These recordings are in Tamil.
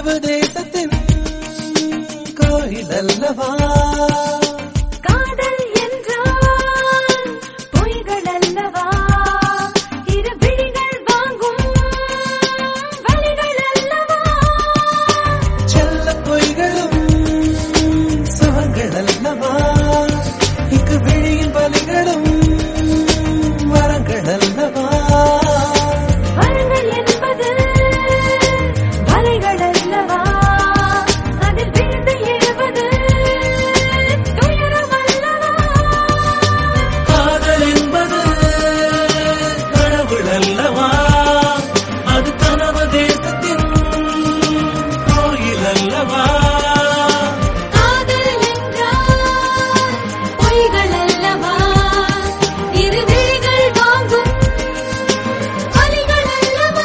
கனவு தேசத்தின் கோயில் அல்லவா காதல் என்றால் பொய்கள் அல்லவா இரு விழிகள் வாங்கும் வழிகள் அல்லவா செல்ல பொய்களும் சுகங்கள் அல்லவா இங்கு விழியின் வலிகளும் வரங்கள் அல்லவா வரங்கள் என்பது வலைகள் அல்லவா அதில் விழுந்து எழுவது துயரம் அல்லவா காதல் என்பது கடவுள் அல்லவா அது கனவு தேசத்தின் கோயில் அல்லவா காதல் என்றால் பொய்கள் அல்லவா இரு விழிகள் வாங்கும் வலிகள் அல்லவா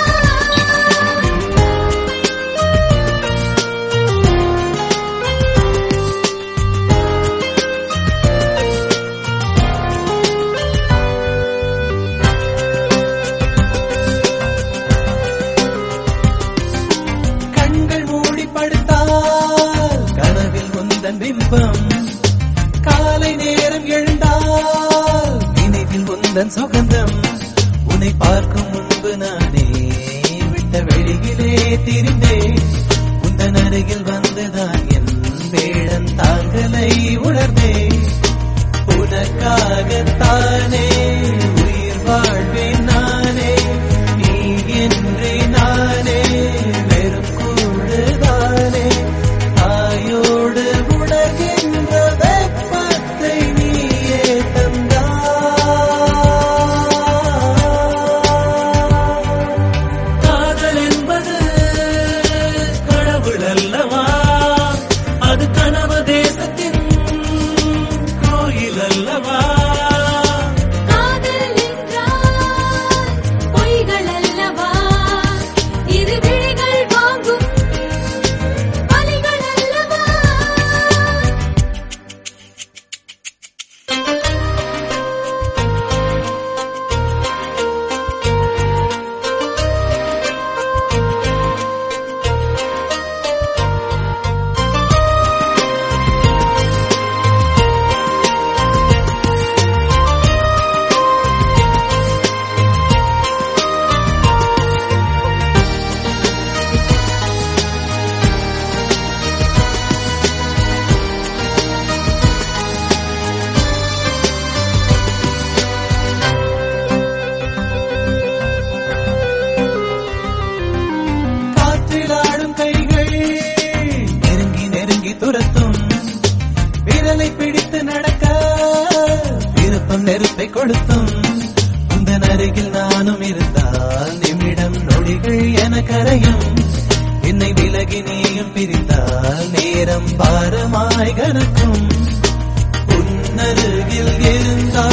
கண்கள் மூடி படுத்தால் கனவில் உந்தன் பிம்பம் காலை நேரம் எழுந்தால் நினைவில் உந்தன் சுகந்தம் உன்னை பார்க்கும் முன்பு நானே விட்ட வெளியிலே திரிந்தேன் உந்தன் அருகில் வந்துதான் என் வேடன் தாங்கலை உணர்ந்தேன் உனக்காகத்தானே உயிர் வாழ்வேன் நானே நீ என்றே நானே வெறும் கூடுதானே தாயோடு உணர்கின்ற வெப்பத்தை நீயே தந்தாய் காதல் என்பது கடவுள் அல்லவா அது கனவு தேசத்தின் கோயில் அல்லவா காதல் என்றால் பொய்கள் அல்லவா இரு விழிகள் வாங்கும் வலிகள் அல்லவா காற்றில் ஆடும் கைகள் நெருங்கி நெருங்கி துரத்தும் விரலை பிடித்து நடக்க விருப்பம் நெருப்பை கொளுத்தும் உந்தன் அருகில் நானும் இருந்தால் நிமிடம் நொடிகள் என கரையும் என்னை விலகி நீயும் பிரிந்தால் நேரம் பாரமாய் கனக்கும் உன்னருகில் இருந்தால்